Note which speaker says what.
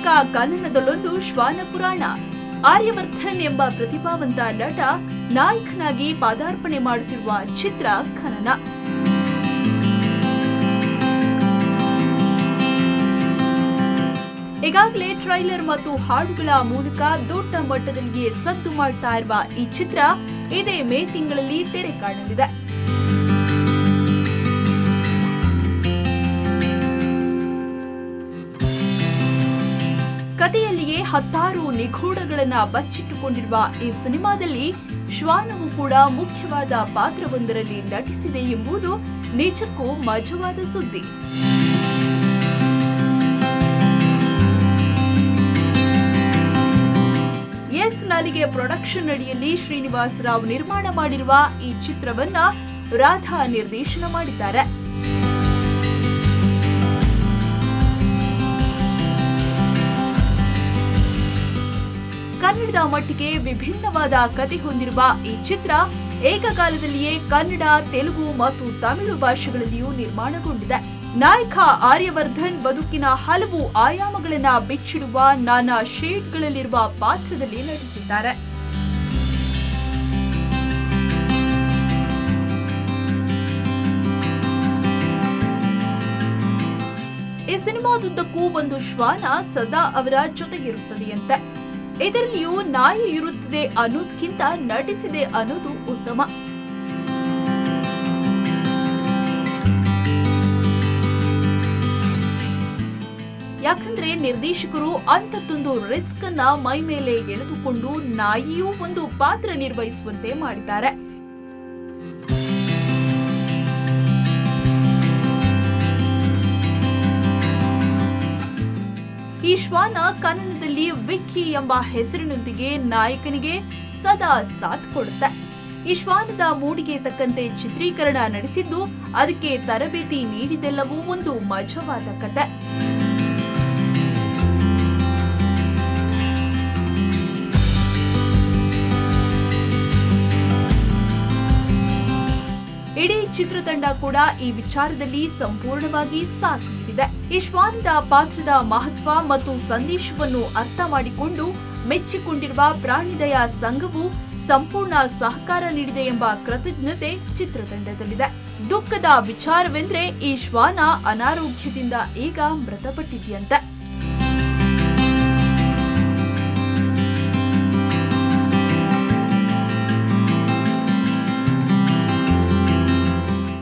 Speaker 1: ನಾಯಕ ಕನ್ನನದಲ್ಲೊಂದು ಶ್ವಾನ ಪುರಾಣ ಆರ್ಯವರ್ಧನ್ ಎಂಬ ಪ್ರತಿಭಾವಂತ ನಟ ನಾಯಕನಾಗಿ ಪಾದಾರ್ಪಣೆ ಮಾಡುತ್ತಿರುವ ಚಿತ್ರ ಖನನ ಈಗಾಗಲೇ ಟ್ರೈಲರ್ ಮತ್ತು ಹಾಡುಗಳ ಮೂಲಕ ದೊಡ್ಡ ಮಟ್ಟದಲ್ಲಿಯೇ ಸದ್ದು ಮಾಡ್ತಾ ಇರುವ ಈ ಚಿತ್ರ ಇದೇ ಮೇ ತಿಂಗಳಲ್ಲಿ ತೆರೆ ಕಾಣಲಿದೆ ಕಥೆಯಲ್ಲಿಯೇ ಹತ್ತಾರು ನಿಗೂಢಗಳನ್ನ ಬಚ್ಚಿಟ್ಟುಕೊಂಡಿರುವ ಈ ಸಿನಿಮಾದಲ್ಲಿ ಶ್ವಾನವು ಕೂಡ ಮುಖ್ಯವಾದ ಪಾತ್ರವೊಂದರಲ್ಲಿ ನಟಿಸಿದೆ ಎಂಬುದು ನಿಜಕ್ಕೂ ಮಜವಾದ ಸುದ್ದಿ ಎಸ್ ನಾಲಿಗೆ ಪ್ರೊಡಕ್ಷನ್ ಅಡಿಯಲ್ಲಿ ಶ್ರೀನಿವಾಸ್ ರಾವ್ ನಿರ್ಮಾಣ ಮಾಡಿರುವ ಈ ಚಿತ್ರವನ್ನ ರಾಧಾ ನಿರ್ದೇಶನ ಮಾಡಿದ್ದಾರೆ ಕನ್ನಡದ ಮಟ್ಟಿಗೆ ವಿಭಿನ್ನವಾದ ಕತೆ ಹೊಂದಿರುವ ಈ ಚಿತ್ರ ಏಕಕಾಲದಲ್ಲಿಯೇ ಕನ್ನಡ ತೆಲುಗು ಮತ್ತು ತಮಿಳು ಭಾಷೆಗಳಲ್ಲಿಯೂ ನಿರ್ಮಾಣಗೊಂಡಿದೆ ನಾಯಕ ಆರ್ಯವರ್ಧನ್ ಬದುಕಿನ ಹಲವು ಆಯಾಮಗಳನ್ನ ಬಿಚ್ಚಿಡುವ ನಾನಾ ಶೇಡ್ಗಳಲ್ಲಿರುವ ಪಾತ್ರದಲ್ಲಿ ನಟಿಸಿದ್ದಾರೆ ಈ ಸಿನಿಮಾದುದ್ದಕ್ಕೂ ಒಂದು ಶ್ವಾನ ಸದಾ ಅವರ ಜೊತೆಗಿರುತ್ತದೆಯಂತೆ ಇದರಲ್ಲಿಯೂ ನಾಯಿ ಇರುತ್ತದೆ ಅನ್ನೋದಕ್ಕಿಂತ ನಟಿಸಿದೆ ಅನ್ನೋದು ಉತ್ತಮ ಯಾಕಂದ್ರೆ ನಿರ್ದೇಶಕರು ಅಂಥದ್ದೊಂದು ರಿಸ್ಕ್ ಅನ್ನ ಮೈ ಮೇಲೆ ಎಳೆದುಕೊಂಡು ನಾಯಿಯೂ ಒಂದು ಪಾತ್ರ ನಿರ್ವಹಿಸುವಂತೆ ಮಾಡಿದ್ದಾರೆ ಈ ಶ್ವಾನ ಕನ್ನಡದಲ್ಲಿ ವಿಕ್ಕಿ ಎಂಬ ಹೆಸರಿನೊಂದಿಗೆ ನಾಯಕನಿಗೆ ಸದಾ ಸಾಥ್ ಕೊಡುತ್ತೆ ಈ ಶ್ವಾನದ ಮೂಡಿಗೆ ತಕ್ಕಂತೆ ಚಿತ್ರೀಕರಣ ನಡೆಸಿದ್ದು ಅದಕ್ಕೆ ತರಬೇತಿ ನೀಡಿದೆಲ್ಲವೂ ಒಂದು ಮಜವಾದ ಕತೆ ಇಡೀ ಚಿತ್ರತಂಡ ಕೂಡ ಈ ವಿಚಾರದಲ್ಲಿ ಸಂಪೂರ್ಣವಾಗಿ ಸಾಥ್ ನೀಡಿದೆ ಈ ಶ್ವಾನದ ಪಾತ್ರದ ಮಹತ್ವ ಮತ್ತು ಸಂದೇಶವನ್ನು ಅರ್ಥ ಮಾಡಿಕೊಂಡು ಮೆಚ್ಚಿಕೊಂಡಿರುವ ಪ್ರಾಣಿದಯ ಸಂಘವು ಸಂಪೂರ್ಣ ಸಹಕಾರ ನೀಡಿದೆ ಎಂಬ ಕೃತಜ್ಞತೆ ಚಿತ್ರತಂಡದಲ್ಲಿದೆ ದುಃಖದ ವಿಚಾರವೆಂದ್ರೆ ಈ ಶ್ವಾನ ಅನಾರೋಗ್ಯದಿಂದ ಈಗ ಮೃತಪಟ್ಟಿದೆಯಂತೆ